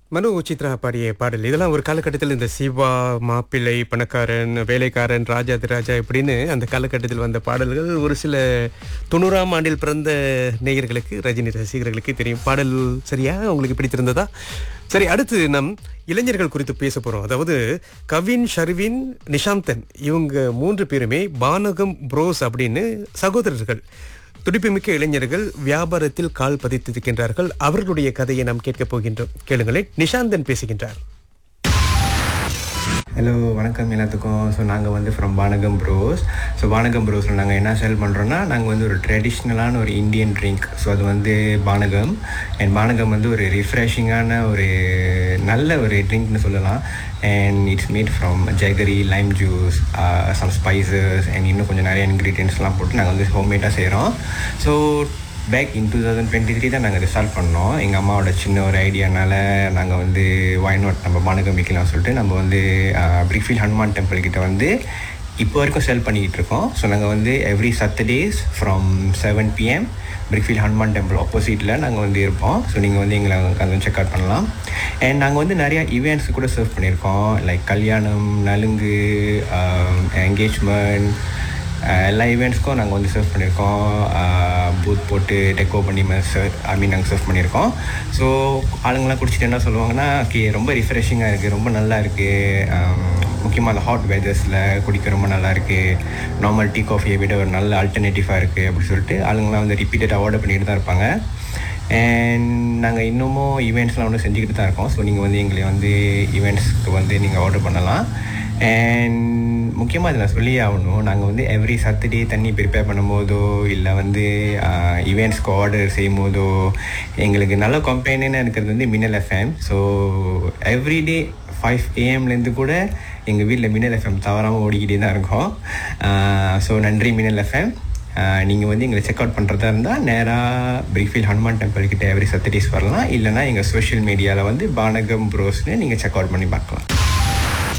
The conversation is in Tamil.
மனு சித்ரா பாடிய பாடல் இதெல்லாம் ஒரு காலகட்டத்தில் இந்த சிவா மாப்பிள்ளை பணக்காரன் வேலைக்காரன் ராஜாதிராஜா இப்படின்னு அந்த காலகட்டத்தில் வந்த பாடல்கள் ஒரு சில தொண்ணூறாம் ஆண்டில் பிறந்த நேயர்களுக்கு ரஜினி ரசிகர்களுக்கு தெரியும் பாடல் சரியா உங்களுக்கு பிடித்திருந்ததா சரி அடுத்து நம் இளைஞர்கள் குறித்து பேச போறோம் அதாவது கவின் ஷர்வின் நிஷாந்தன் இவங்க மூன்று பேருமே பானகம் புரோஸ் அப்படின்னு சகோதரர்கள் துடிப்புமிக்க இளைஞர்கள் வியாபாரத்தில் கால் பதித்திருக்கின்றார்கள் அவர்களுடைய கதையை நாம் கேட்கப் போகின்றோம் கேளுங்களேன் நிஷாந்தன் பேசுகின்றார் ஹலோ வணக்கம் எல்லாத்துக்கும் ஸோ நாங்கள் வந்து ஃப்ரம் பானகம் ப்ரோஸ் ஸோ பானகம் ப்ரோஸில் நாங்கள் என்ன சேல் பண்ணுறோன்னா நாங்கள் வந்து ஒரு ட்ரெடிஷ்னலான ஒரு இந்தியன் ட்ரிங்க் ஸோ அது வந்து பானகம் அண்ட் பானகம் வந்து ஒரு ரிஃப்ரெஷிங்கான ஒரு நல்ல ஒரு ட்ரிங்க்னு சொல்லலாம் and it's made from jaggery lime juice some spices and இன்னும் கொஞ்சம் நிறைய இன்க்ரீடியன்ஸ்லாம் போட்டு நாங்கள் வந்து ஹோம்மேடாக செய்கிறோம் so back in two thousand twenty three தான் நாங்கள் ரிசால்வ் பண்ணோம் எங்கள் அம்மாவோட சின்ன ஒரு ஐடியானால நாங்கள் வந்து வாய்நாட் நம்ம பானகம் விற்கலாம் சொல்லிட்டு நம்ம வந்து பிரிக்ஃபீல் ஹனுமான் டெம்பிள் கிட்ட வந்து இப்போ வரைக்கும் செல் பண்ணிக்கிட்டு இருக்கோம் ஸோ நாங்கள் வந்து every Saturdays from seven PM Brickfields Hanuman temple ஆப்போசிட்டில் நாங்கள் வந்து இருப்போம் ஸோ நீங்கள் வந்து எங்களை அங்கே வந்து செக் அவுட் பண்ணலாம் அண்ட் நாங்கள் வந்து நிறையா ஈவெண்ட்ஸ் கூட சர்வ் பண்ணியிருக்கோம் லைக் கல்யாணம் நலுங்கு என்கேஜ்மெண்ட் எல்லா ஈவெண்ட்ஸ்க்கும் நாங்கள் வந்து சர்வ் பண்ணியிருக்கோம் பூத் போட்டு டெக்கோ பண்ணி சர்வ் ஐ மீன் நாங்கள் சர்வ் பண்ணியிருக்கோம் ஸோ ஆளுங்கெல்லாம் குடிச்சிட்டு என்ன சொல்லுவாங்கன்னா ஓகே ரொம்ப ரிஃப்ரெஷிங்காக இருக்குது ரொம்ப நல்லா இருக்குது முக்கியமாக அந்த ஹாட் வெதர்ஸில் குடிக்க ரொம்ப நல்லா இருக்குது நார்மல் டீ காஃபியை விட ஒரு நல்ல ஆல்டர்னேட்டிவாக இருக்குது அப்படின்னு சொல்லிட்டு ஆளுங்கெல்லாம் வந்து ரிப்பீட்டடாக ஆர்டர் பண்ணிட்டு தான் இருப்பாங்க அண்ட் நாங்கள் இன்னமும் ஈவெண்ட்ஸ்லாம் வந்து செஞ்சுக்கிட்டு தான் இருக்கோம் ஸோ நீங்கள் வந்து எங்களை வந்து ஈவெண்ட்ஸ்க்கு வந்து நீங்கள் ஆர்டர் பண்ணலாம் அண்ட் முக்கியமாக இதில் சொல்லி ஆகணும் நாங்கள் வந்து எவ்ரி சாட்டர்டே தண்ணி ப்ரிப்பேர் பண்ணும்போதோ இல்லை வந்து ஈவெண்ட்ஸ்க்கு ஆர்டர் செய்யும் போதோ எங்களுக்கு நல்ல கம்பெனின்னு இருக்கிறது வந்து Minnal FM so everyday five ஏஎம்லேருந்து கூட எங்கள் வீட்டில் மின்னல் எஃப்எம் தவறாமல் ஓடிக்கிட்டே தான் இருக்கோம் ஸோ நன்றி மின்னல் எஃப்எம் நீங்கள் வந்து எங்களை செக் அவுட் பண்ணுறதா இருந்தால் நேராக பிரிஃபீல் ஹனுமான் டெம்பிள் கிட்ட எவ்ரி சத்தர்டேஸ் வரலாம் இல்லைனா எங்கள் சோஷியல் மீடியாவில் வந்து பானகம் ப்ரோஸ்னு நீங்கள் செக் அவுட் பண்ணி பார்க்கலாம்